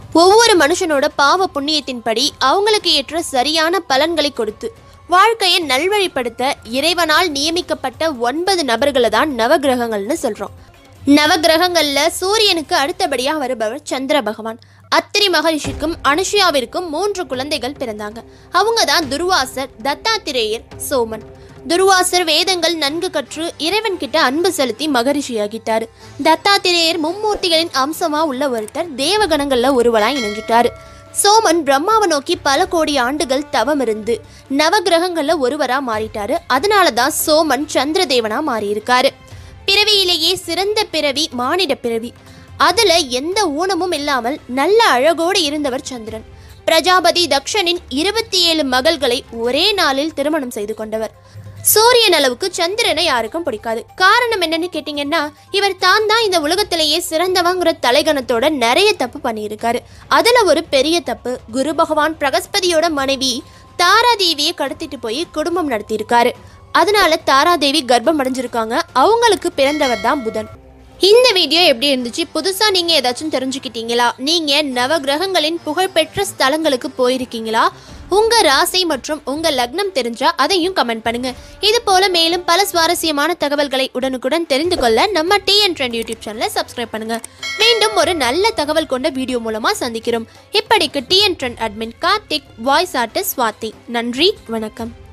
ஒவ்வொரு மனுஷனோட பாவ புண்ணியத்தின்படி அவங்களுக்கு ஏற்ற சரியான பலன்களை கொடுத்து வாழ்க்கையை நல்வழிப்படுத்த இறைவனால் நியமிக்கப்பட்ட ஒன்பது நபர்களை தான் நவகிரகங்கள்னு சொல்றோம் நவகிரகங்கள்ல சூரியனுக்கு அடுத்தபடியா வருபவர் சந்திர பகவான் அத்திரி மகரிஷிக்கும் அனுஷியாவிற்கும் மூன்று குழந்தைகள் பிறந்தாங்க அவங்க தான் துர்வாசர் தத்தாத்திரேயர் சோமன் துர்வாசர் வேதங்கள் நன்கு கற்று இறைவன் கிட்ட அன்பு செலுத்தி மகரிஷியாகிட்டாரு தத்தாத்திரேயர் மும்மூர்த்திகளின் அம்சமா உள்ள ஒருத்தர் தேவகணங்கள்ல ஒருவராய் இணைஞ்சிட்டாரு சோமன் பிரம்மாவை நோக்கி பல கோடி ஆண்டுகள் தவம் இருந்து நவகிரகங்கள்ல ஒருவரா மாறிட்டாரு அதனால தான் சோமன் சந்திரதேவனா மாறியிருக்காரு பிறவியிலேயே சிறந்த பிறவி மானிட பிறவி அதுல எந்த ஊனமும் இல்லாமல் நல்ல அழகோடு இருந்தவர் சந்திரன் பிரஜாபதி தக்ஷனின் இருபத்தி ஏழு மகள்களை ஒரே நாளில் திருமணம் செய்து கொண்டவர் சூரியன் அளவுக்கு சந்திரனை யாருக்கும் பிடிக்காது காரணம் என்னன்னு கேட்டிங்கன்னா இவர் தான் தான் இந்த உலகத்திலேயே சிறந்தவங்கிற தலைகணத்தோட நிறைய தப்பு பண்ணியிருக்காரு அதுல ஒரு பெரிய தப்பு குரு பகவான் பிரகஸ்பதியோட மனைவி தாராதேவியை கடத்திட்டு போய் குடும்பம் நடத்தியிருக்காரு அதனால தாராதேவி கர்ப்பம் அடைஞ்சிருக்காங்க அவங்களுக்கு பிறந்தவர் தான் புதன் இந்த வீடியோ எப்படி இருந்துச்சு புதுசா நீங்க ஏதாச்சும் தெரிஞ்சுக்கிட்டீங்களா நீங்க நவகிரகங்களின் புகழ்பெற்ற ஸ்தலங்களுக்கு போயிருக்கீங்களா உங்க ராசி மற்றும் உங்க லக்னம் தெரிஞ்சா அதையும் கமெண்ட் பண்ணுங்க இது போல மேலும் பல சுவாரஸ்யமான தகவல்களை உடனுக்குடன் தெரிந்து கொள்ள நம்ம டிஎன் ட்ரெண்ட் யூடியூப் சேனலை சப்ஸ்கிரைப் பண்ணுங்க மீண்டும் ஒரு நல்ல தகவல் கொண்ட வீடியோ மூலமா சந்திக்கிறோம் இப்படிக்கு TN trend admin Karthik voice artist Swathi நன்றி வணக்கம்